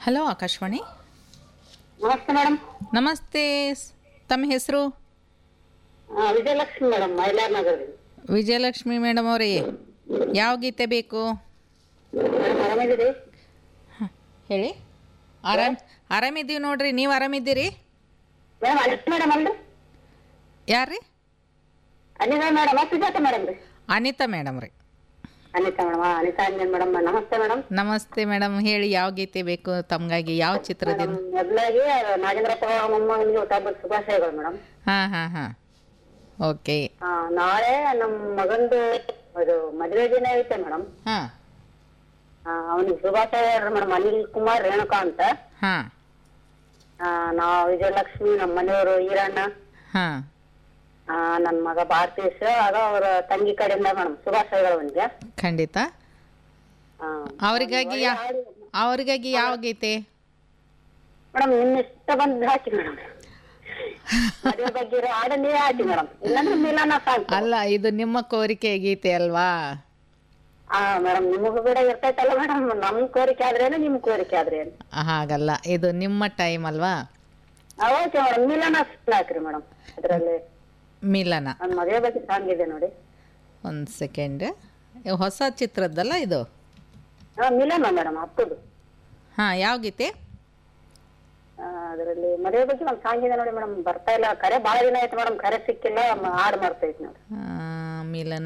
hello Akashvani ನಮಸ್ತೆ madam ನಮಸ್ತೆ ಸ್- ತಮ್ಮ ಹೆಸರು ವಿಜಯಲಕ್ಷ್ಮಿ ಮೇಡಮ್ ಮೈಲಾರ್ ನಗರದಿಂದ ವಿಜಯಲಕ್ಷ್ಮಿ ಮೇಡಮ್ ಅವರೇ ಯಾವ ಗೀತೆ ಬೇಕು ಮೇಡಮ್ ಆರಾಮಿದ್ದೀರಿ ಹೇಳಿ ಆರಾಮ್ ಆರಾಮಿದ್ದೀವಿ ನೋಡ್ರಿ ನೀವು ಆರಾಮಿದ್ದೀರಿ ಮೇಡಮ್ ಅನಿತಾ ಮೇಡಮ್ ಅಲ್ರಿ ಯಾರ್ರಿ ಅನಿತಾ ಮೇಡಮ್ ಸುಜಾತ ಮೇಡಮ್ ರೀ ಅನಿತಾ ಮೇಡಮ್ ರೀ ಅನಿತಾ ಮೇಡಮ್ ಅನಿತಾ ಅಂಜನ್ ಮೇಡಮ್ ನಮಸ್ತೆ ಮೇಡಮ್ ನಮಸ್ತೆ ಮೇಡಮ್ ಹೇಳಿ ಯಾವ ಗೀತೆ ಬೇಕು ತಮಗಾಗಿ ಯಾವ ಚಿತ್ರದಿಂದ ಮೊದಲಾಗಿ ನಾಗೇಂದ್ರಪ್ಪ ಮೊಮ್ಮಗನಿಗೆ ಹುಟ್ಟಾಹಬ್ಬದ ಶುಭಾಶಯಗಳು ಮೇಡಮ್ ಹಾಂ ಹಾಂ ಹಾಂ ಓಕೆ ನಾಳೆ ನಮ್ಮ ಮಗಂದು ಅದು ಮದುವೆ ದಿನ ಐತೆ ಮೇಡಮ್ ಹಾಂ ಅವನಿಗೆ ಶುಭಾಶಯ ಹೇಳ್ರಿ ಮೇಡಮ್ ಅನಿಲ್ ಕುಮಾರ್ ರೇಣುಕಾ ಅಂತ ಹಾಂ ಆ, ನಾವು ವಿಜಯಲಕ್ಷ್ಮಿ ನಮ್ಮ ಮನೆಯವರು ಈರಣ್ಣ ಹಾಂ ಆ, ನನ್ನ ಮಗ ಭಾರತೀಶ್ ಆಗ ಅವರ ತಂಗಿ ಕಡೆಯಿಂದ ಮೇಡಮ್ ಶುಭಾಶಯಗಳು ಅವನಿಗೆ ಖಂಡಿತ ಆ, ಅವರಿಗಾಗಿ ಯಾ ಅವರಿಗಾಗಿ ಯಾವ ಗೀತೆ ಮೇಡಮ್ ನಿಮ್ ಇಷ್ಟ ಬಂದ್ ಹಾಕಿ ಮೇಡಮ್ ಮದುವೆ ಬಗ್ಗೆ ಇರೋ ಹಾಡು ನೀವೇ ಹಾಕಿ ಮೇಡಮ್ ಇಲ್ಲಾಂದ್ರೆ ಮಿಲನ ಸಾಕು ಅಲ್ಲ ಇದು ನಿಮ್ಮ ಕೋರಿಕೆ ಗೀತೆ ಅಲ್ವಾ ಹಾ ಮೇಡಮ್ ನಿಮಗೂ ಕೂಡ ಇರ್ತೈತಲ್ಲ ಮೇಡಮ್ ನಮ್ ಕೋರಿಕೆ ಆದ್ರೇನು ನಿಮ್ ಕೋರಿಕೆ ಆದ್ರೇನು ಹಾಗಲ್ಲ ಇದು ನಿಮ್ಮ ಟೈಮ್ ಅಲ್ವಾ ಓಕೆ ಮೇಡಮ್ ಮಿಲನ ಹಾಕ್ರಿ ಮೇಡಮ್ ಅದ್ರಲ್ಲಿ ಮಿಲನ ನನ್ ಮದುವೆ ಬಗ್ಗೆ ಸಾಂಗ್ ಇದೆ ನೋಡಿ ಒಂದು ಸೆಕೆಂಡ್ ಹೊಸ ಚಿತ್ರದ್ದಲ್ಲ ಇದು ಹಾ ಮಿಲನ ಮೇಡಮ್ ಅಪ್ಪದು ಹಾಂ ಯಾವ ಗೀತೆ ಆ, ಅದ್ರಲ್ಲಿ ಮದುವೆ ಬಗ್ಗೆ ಒಂದ್ ಸಾಂಗ್ ಇದೆ ನೋಡಿ ಮೇಡಮ್ ಬರ್ತಾ ಇಲ್ಲ ಕರೆ ಬಾಳ ದಿನ ಆಯ್ತು ಮೇಡಮ್ ಕರೆ ಸಿಕ್ಕಿಲ್ಲ ಮ- ಹಾಡ್ ಮಾಡ್ತೈತಿ ನೋಡಿ ಆ, ಮಿಲನ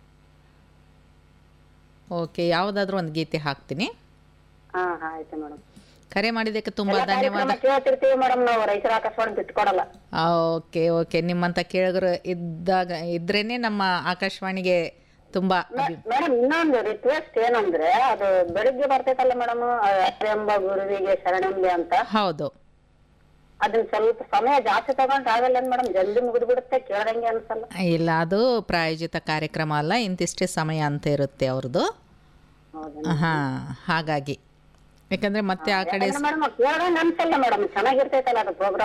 ಓಕೆ ಯಾವುದಾದ್ರೂ ಒಂದು ಗೀತೆ ಹಾಕ್ತೀನಿ ಹಾ ಹಾ ಆಯ್ತು ಮೇಡಮ್ ಕರೆ ಮಾಡಿದ್ದಕ್ಕೆ ತುಂಬ ಎಲ್ಲ ಧನ್ಯವಾದ ಕಾರ್ಯಕ್ರಮ ಕೇಳ್ತಿರ್ತೀವಿ ಮೇಡಮ್ ನಾವು ರೈತರ ಆಕಾಶವಾಣಿ ಬಿಟ್ಕೊಡಲ್ಲ ಓಕೆ ಓಕೆ ನಿಮ್ಮಂಥ ಕೇಳಿದ್ರು ಇದ್ದಾಗ ಇದ್ರೇನೆ ನಮ್ಮ ಆಕಾಶವಾಣಿಗೆ ತುಂಬ ಅಭಿ ಮೇಡಮ್ ಇನ್ನೊಂದು ರಿಕ್ವೆಸ್ಟ್ ಏನಂದ್ರೆ ಅದು ಬೆಳಿಗ್ಗೆ ಬರ್ತೈತಲ್ಲ ಮೇಡಮ್ ಎಂಬ ಗುರುವಿಗೆ ಶರಣೆಂಬೆ ಅಂತ ಹೌದು ಅದನ್ನ ಸ್ವಲ್ಪ ಸಮಯ ಜಾಸ್ತಿ ತಗೊಂಡ್ ಆಗಲ್ಲ ಮೇಡಮ್ ಜಲ್ದಿ ಮುಗಿದು ಬಿಡುತ್ತೆ ಕೇಳ್ದಂಗೆ ಅನ್ಸಲ್ಲ ಇಲ್ಲ ಅದು ಪ್ರಾಯೋಜಿತ ಕಾರ್ಯಕ್ರಮ ಅಲ್ಲ ಇಂತಿಷ್ಟೇ ಸಮಯ ಅಂತ ಇರುತ್ತೆ ಅವ್ರದ್ದು ಹೌದು ಹಾಂ ಹಾಗಾಗಿ ಯಾಕಂದರೆ ಮತ್ತೆ ಆ ಕಡೆ ಮೇಡಮ್ ಕೇಳ್ದಂಗೆ ಅನ್ಸಲ್ಲ ಮೇಡಮ್ ಚೆನ್ನಾಗಿರ್ತೈತಲ್ಲ ಅದು ಪ್ರೋಗ್ರಾಮ್